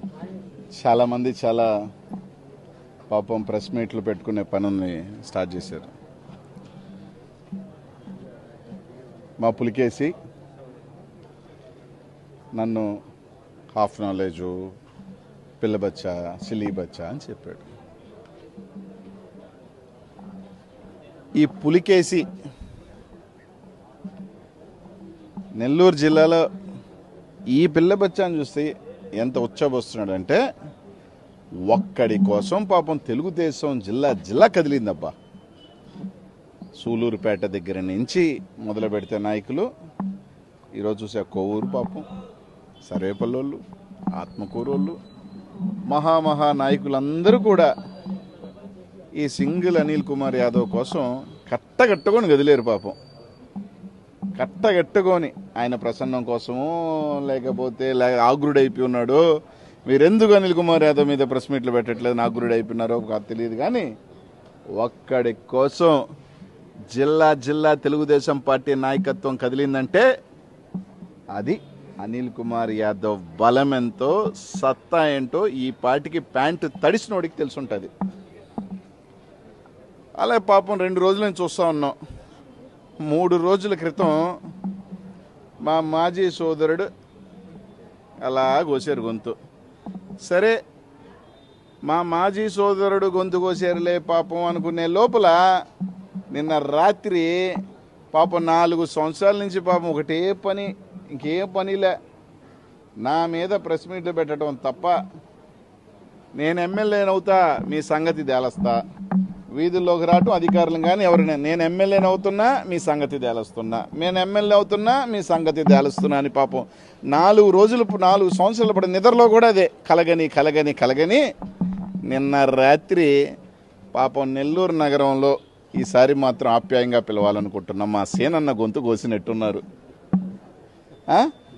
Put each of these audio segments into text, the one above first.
చాలామంది చాలా పాపం ప్రెస్ మీట్లు పెట్టుకునే పనుల్ని స్టార్ట్ చేశారు మా పులికేసి నన్ను హాఫ్ నాలెడ్జు పిల్ల బచ్చా సిలీ బచ్చా అని చెప్పాడు ఈ పులికేసి నెల్లూరు జిల్లాలో ఈ పిల్ల బచ్చాను చూస్తే ఎంత ఉచ్చబోస్తున్నాడంటే ఒక్కడి కోసం పాపం తెలుగుదేశం జిల్లా జిల్లా కదిలిందబ్బా సూలూరుపేట దగ్గర నుంచి మొదలు పెడితే నాయకులు ఈరోజు చూసే కొవ్వూరు పాపం సర్వేపల్లోళ్ళు ఆత్మకూరోళ్ళు మహామహా నాయకులందరూ కూడా ఈ సింగిల్ అనిల్ కుమార్ యాదవ్ కోసం కట్టగట్టుకొని గదిలేరు పాపం కట్టగట్టుకొని ఆయన ప్రసన్నం కోసమో లేకపోతే లేక ఆగ్రుడైపోయి ఉన్నాడు మీరెందుకు అనిల్ కుమార్ యాదవ్ మీద ప్రెస్ మీట్లు పెట్టట్లేదు ఆగ్రుడైపోయినారో కాదు తెలియదు కానీ ఒక్కడి కోసం జిల్లా జిల్లా తెలుగుదేశం పార్టీ నాయకత్వం కదిలిందంటే అది అనిల్ కుమార్ యాదవ్ బలం ఎంతో సత్తా ఏంటో ఈ పార్టీకి ప్యాంటు తడిసినోడికి తెలుసుంటుంది అలా పాపం రెండు రోజుల నుంచి చూస్తా ఉన్నాం మూడు రోజుల క్రితం మా మాజీ సోదరుడు అలా కోసారు గొంతు సరే మా మాజీ సోదరుడు గొంతు కోసారులే పాపం అనుకునే లోపల నిన్న రాత్రి పాపం నాలుగు సంవత్సరాల నుంచి పాపం ఒకటే పని ఇంకేం పనిలే నా మీద ప్రెస్ మీట్లు పెట్టడం తప్ప నేను ఎమ్మెల్యేనవుతా మీ సంగతి తేలస్తా వీధుల్లోకి రావటం అధికారులు కానీ ఎవరైనా నేను ఎమ్మెల్యేని అవుతున్నా మీ సంగతి తేలుస్తున్నా నేను ఎమ్మెల్యే అవుతున్నా మీ సంగతి తేలుస్తున్నా అని పాపం నాలుగు రోజులు నాలుగు సంవత్సరాలు పడి నిద్రలో కూడా అదే కలగని కలగని కలగని నిన్న రాత్రి పాపం నెల్లూరు నగరంలో ఈసారి మాత్రం ఆప్యాయంగా పిలవాలనుకుంటున్నాం మా సేనన్న గొంతు కోసినట్టున్నారు ఆ?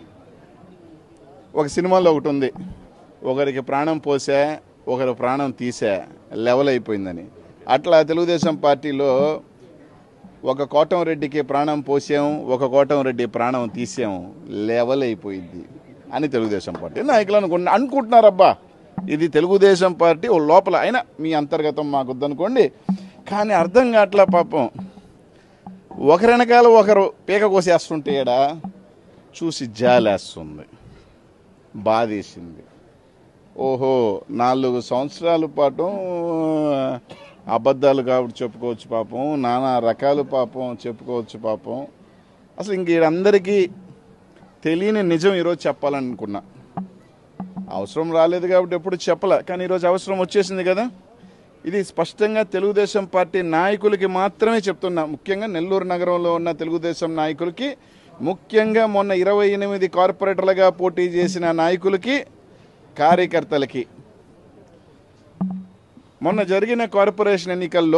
ఒక సినిమాలో ఒకటి ఉంది ఒకరికి ప్రాణం పోసా ఒకరి ప్రాణం తీసా లెవెల్ అయిపోయిందని అట్లా తెలుగుదేశం పార్టీలో ఒక కోటం రెడ్డికి ప్రాణం పోసాం ఒక కోటం రెడ్డి ప్రాణం తీసాం లెవెల్ అయిపోయింది అని తెలుగుదేశం పార్టీ నాయకులు అనుకుంటు అనుకుంటున్నారబ్బా ఇది తెలుగుదేశం పార్టీ ఓ లోపల అయినా మీ అంతర్గతం మాకు వద్దనుకోండి కానీ అర్థం కావట్లా పాపం ఒకరి వెనకాల ఒకరు పీక కోసేస్తుంటే ఈడ చూసి జాలేస్తుంది బాధేసింది ఓహో నాలుగు సంవత్సరాల పాటు అబద్ధాలు కాబట్టి చెప్పుకోవచ్చు పాపం నానా రకాలు పాపం చెప్పుకోవచ్చు పాపం అసలు ఇంక వీరందరికీ తెలియని నిజం ఈరోజు చెప్పాలనుకున్నా అవసరం రాలేదు కాబట్టి ఎప్పుడు చెప్పలే కానీ ఈరోజు అవసరం వచ్చేసింది కదా ఇది స్పష్టంగా తెలుగుదేశం పార్టీ నాయకులకి మాత్రమే చెప్తున్నా ముఖ్యంగా నెల్లూరు నగరంలో ఉన్న తెలుగుదేశం నాయకులకి ముఖ్యంగా మొన్న ఇరవై ఎనిమిది కార్పొరేటర్లుగా పోటీ చేసిన నాయకులకి కార్యకర్తలకి మొన్న జరిగిన కార్పొరేషన్ ఎన్నికల్లో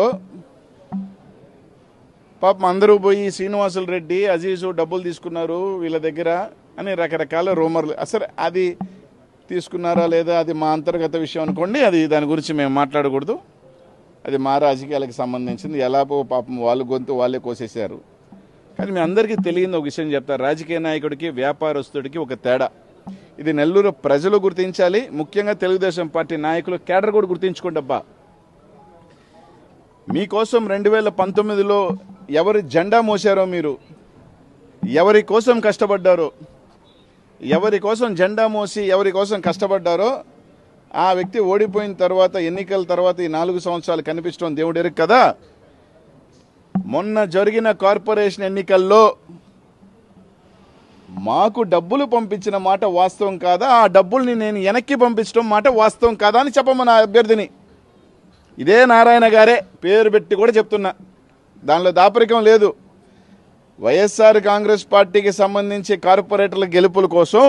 పాపం అందరూ పోయి శ్రీనివాసులు రెడ్డి అజీజు డబ్బులు తీసుకున్నారు వీళ్ళ దగ్గర అని రకరకాల రూమర్లు అసలు అది తీసుకున్నారా లేదా అది మా అంతర్గత విషయం అనుకోండి అది దాని గురించి మేము మాట్లాడకూడదు అది మా రాజకీయాలకు సంబంధించింది ఎలాగో పాపం వాళ్ళు గొంతు వాళ్ళే కోసేశారు కానీ మీ అందరికీ తెలియని ఒక విషయం చెప్తారు రాజకీయ నాయకుడికి వ్యాపారస్తుడికి ఒక తేడా ఇది నెల్లూరు ప్రజలు గుర్తించాలి ముఖ్యంగా తెలుగుదేశం పార్టీ నాయకులు కేడర్ కూడా గుర్తించుకోండి అబ్బా మీకోసం రెండు వేల పంతొమ్మిదిలో ఎవరి జెండా మోసారో మీరు ఎవరి కోసం కష్టపడ్డారో ఎవరి కోసం జెండా మోసి ఎవరి కోసం కష్టపడ్డారో ఆ వ్యక్తి ఓడిపోయిన తర్వాత ఎన్నికల తర్వాత ఈ నాలుగు సంవత్సరాలు కనిపించడం దేవుడు ఎరుగు కదా మొన్న జరిగిన కార్పొరేషన్ ఎన్నికల్లో మాకు డబ్బులు పంపించిన మాట వాస్తవం కాదా ఆ డబ్బుల్ని నేను వెనక్కి పంపించడం మాట వాస్తవం కాదా అని చెప్పమన్న అభ్యర్థిని ఇదే నారాయణ గారే పేరు పెట్టి కూడా చెప్తున్నా దానిలో దాపరికం లేదు వైఎస్ఆర్ కాంగ్రెస్ పార్టీకి సంబంధించి కార్పొరేటర్ల గెలుపుల కోసం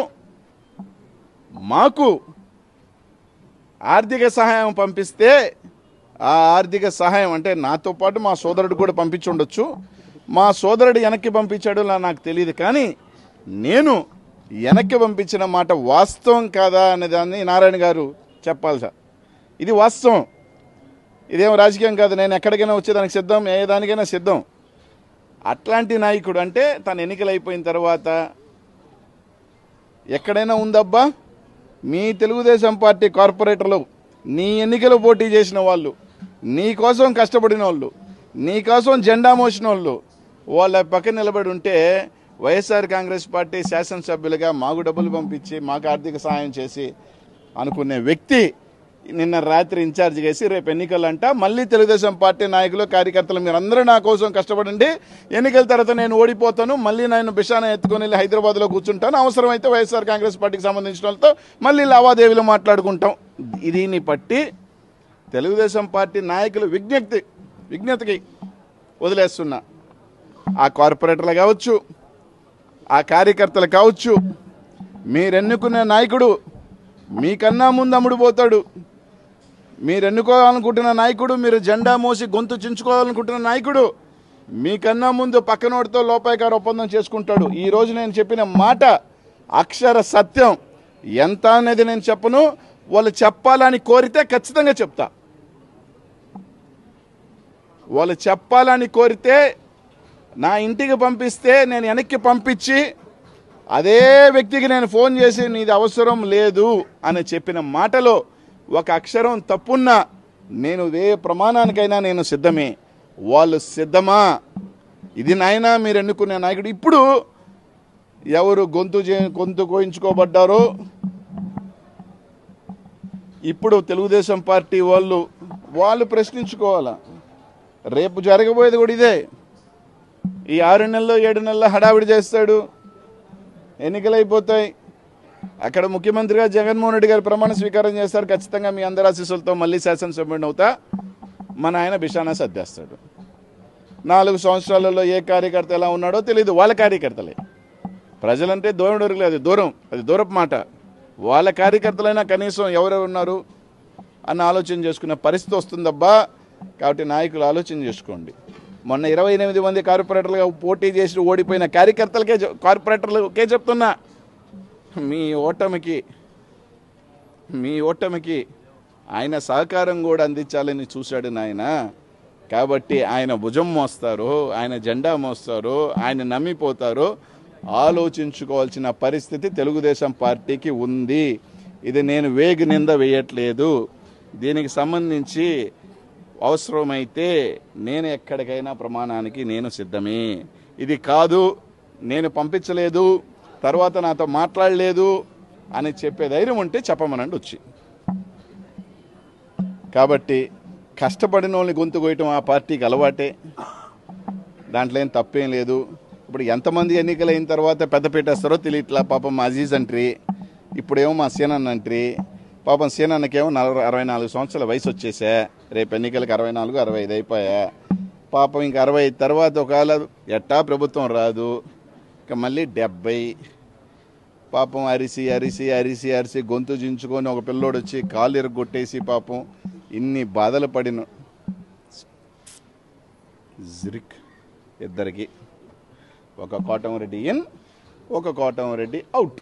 మాకు ఆర్థిక సహాయం పంపిస్తే ఆ ఆర్థిక సహాయం అంటే నాతో పాటు మా సోదరుడు కూడా పంపించి ఉండొచ్చు మా సోదరుడు వెనక్కి పంపించాడు నా- నాకు తెలియదు కానీ నేను వెనక్కి పంపించిన మాట వాస్తవం కాదా అనే దాన్ని నారాయణ గారు చెప్పాలి సార్ ఇది వాస్తవం ఇదేం రాజకీయం కాదు నేను ఎక్కడికైనా వచ్చేదానికి సిద్ధం ఏ దానికైనా సిద్ధం అట్లాంటి నాయకుడు అంటే తను ఎన్నికలు అయిపోయిన తర్వాత ఎక్కడైనా ఉందబ్బా మీ తెలుగుదేశం పార్టీ కార్పొరేటర్లు నీ ఎన్నికలు పోటీ చేసిన వాళ్ళు నీ కోసం కష్టపడిన వాళ్ళు నీ కోసం జెండా మోసిన వాళ్ళు వాళ్ళ పక్కన నిలబడి ఉంటే వైఎస్ఆర్ కాంగ్రెస్ పార్టీ శాసనసభ్యులుగా మాకు డబ్బులు పంపించి మాకు ఆర్థిక సహాయం చేసి అనుకునే వ్యక్తి నిన్న రాత్రి ఇన్ఛార్జ్ చేసి రేపు ఎన్నికలు అంట మళ్ళీ తెలుగుదేశం పార్టీ నాయకులు కార్యకర్తలు మీరందరూ నా కోసం కష్టపడండి ఎన్నికల తర్వాత నేను ఓడిపోతాను మళ్ళీ నేను బిషాన ఎత్తుకొని వెళ్ళి హైదరాబాద్లో కూర్చుంటాను అవసరమైతే వైఎస్ఆర్ కాంగ్రెస్ పార్టీకి సంబంధించిన వాళ్ళతో మళ్ళీ లావాదేవీలు మాట్లాడుకుంటాం దీన్ని బట్టి తెలుగుదేశం పార్టీ నాయకులు విజ్ఞప్తి విజ్ఞతకి వదిలేస్తున్నా ఆ కార్పొరేటర్లు కావచ్చు ఆ కార్యకర్తలు కావచ్చు మీరెన్నుకునే నాయకుడు మీకన్నా ముందు అమ్ముడుపోతాడు మీరు ఎన్నుకోవాలనుకుంటున్న నాయకుడు మీరు జెండా మోసి గొంతు చించుకోవాలనుకుంటున్న నాయకుడు మీకన్నా ముందు పక్కనోడితో లోపాయకార ఒప్పందం చేసుకుంటాడు ఈ రోజు నేను చెప్పిన మాట అక్షర సత్యం ఎంత అనేది నేను చెప్పను వాళ్ళు చెప్పాలని కోరితే ఖచ్చితంగా చెప్తా వాళ్ళు చెప్పాలని కోరితే నా ఇంటికి పంపిస్తే నేను వెనక్కి పంపించి అదే వ్యక్తికి నేను ఫోన్ చేసి నీది అవసరం లేదు అని చెప్పిన మాటలో ఒక అక్షరం తప్పున్నా నేను ఏ ప్రమాణానికైనా నేను సిద్ధమే వాళ్ళు సిద్ధమా ఇది నాయనా మీరు ఎన్నుకునే నాయకుడు ఇప్పుడు ఎవరు గొంతు చే- గొంతు కోయించుకోబడ్డారో ఇప్పుడు తెలుగుదేశం పార్టీ వాళ్ళు వాళ్ళు ప్రశ్నించుకోవాలా రేపు జరగబోయేది కూడా ఇదే ఈ ఆరు నెలల్లో ఏడు నెలల్లో హడావిడి చేస్తాడు ఎన్నికలు అయిపోతాయి అక్కడ ముఖ్యమంత్రిగా జగన్మోహన్ రెడ్డి గారు ప్రమాణ స్వీకారం చేస్తారు ఖచ్చితంగా మీ అందరి ఆశీస్సులతో మళ్ళీ శాసనసభ్యుడిని అవుతా మన ఆయన బిషానా సర్దేస్తాడు నాలుగు సంవత్సరాలలో ఏ కార్యకర్త ఎలా ఉన్నాడో తెలియదు వాళ్ళ కార్యకర్తలే ప్రజలంటే దూరం దొరకలేదు దూరం అది దూరపు మాట వాళ్ళ కార్యకర్తలైనా కనీసం ఎవరెవరు ఉన్నారు అన్న ఆలోచన చేసుకునే పరిస్థితి వస్తుందబ్బా కాబట్టి నాయకులు ఆలోచన చేసుకోండి మొన్న ఇరవై ఎనిమిది మంది కార్పొరేటర్లుగా పోటీ చేసి ఓడిపోయిన కార్యకర్తలకే చెప్- కార్పొరేటర్లకే చెప్తున్నా మీ ఓటమికి మీ ఓటమికి ఆయన సహకారం కూడా అందించాలని చూశాడు నాయన కాబట్టి ఆయన భుజం మోస్తారు ఆయన జెండా మోస్తారు ఆయన నమ్మిపోతారు ఆలోచించుకోవాల్సిన పరిస్థితి తెలుగుదేశం పార్టీకి ఉంది ఇది నేను వేగి నింద వేయట్లేదు దీనికి సంబంధించి అవసరమైతే నేను ఎక్కడికైనా ప్రమాణానికి నేను సిద్ధమే ఇది కాదు నేను పంపించలేదు తర్వాత నాతో మాట్లాడలేదు అని చెప్పే ధైర్యం ఉంటే చెప్పమనండి వచ్చి కాబట్టి కష్టపడిన వాళ్ళని గొంతు కోయటం ఆ పార్టీకి అలవాటే దాంట్లో ఏం తప్పేం లేదు ఇప్పుడు ఎంతమంది ఎన్నికలు అయిన తర్వాత పెద్ద పెట్టేస్తారో తెలియట్లా పాపం మా అజీజ్ అంట్రీ ఇప్పుడేమో మా సీనన్న అంట్రీ పాపం సీనన్నకేమో నలభై అరవై నాలుగు సంవత్సరాల వయసు వచ్చేసా రేపు ఎన్నికలకు అరవై నాలుగు అరవై ఐదు అయిపోయా పాపం ఇంక అరవై ఐదు తర్వాత ఒకవేళ ఎట్టా ప్రభుత్వం రాదు ఇక మళ్ళీ డెబ్బై పాపం అరిసి అరిసి అరిసి అరిసి గొంతు జించుకొని ఒక పిల్లోడు వచ్చి కాలు ఎరగొట్టేసి పాపం ఇన్ని బాధలు పడిన జిరిక్ ఇద్దరికి ఒక కోటంరెడ్డి ఇన్ ఒక కోటంరెడ్డి అవుట్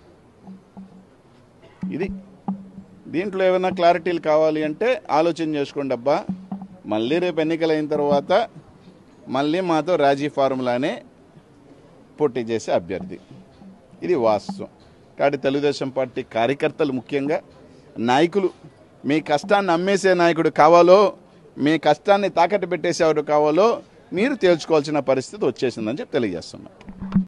ఇది దీంట్లో ఏమైనా క్లారిటీలు కావాలి అంటే ఆలోచన చేసుకోండి అబ్బా మళ్ళీ రేపు ఎన్నికలు అయిన తర్వాత మళ్ళీ మాతో రాజీ ఫార్ములానే పోటీ చేసే అభ్యర్థి ఇది వాస్తవం కాబట్టి తెలుగుదేశం పార్టీ కార్యకర్తలు ముఖ్యంగా నాయకులు మీ కష్టాన్ని అమ్మేసే నాయకుడు కావాలో మీ కష్టాన్ని తాకట్టు పెట్టేసేవాడు కావాలో మీరు తేల్చుకోవాల్సిన పరిస్థితి వచ్చేసిందని చెప్పి తెలియజేస్తున్నాను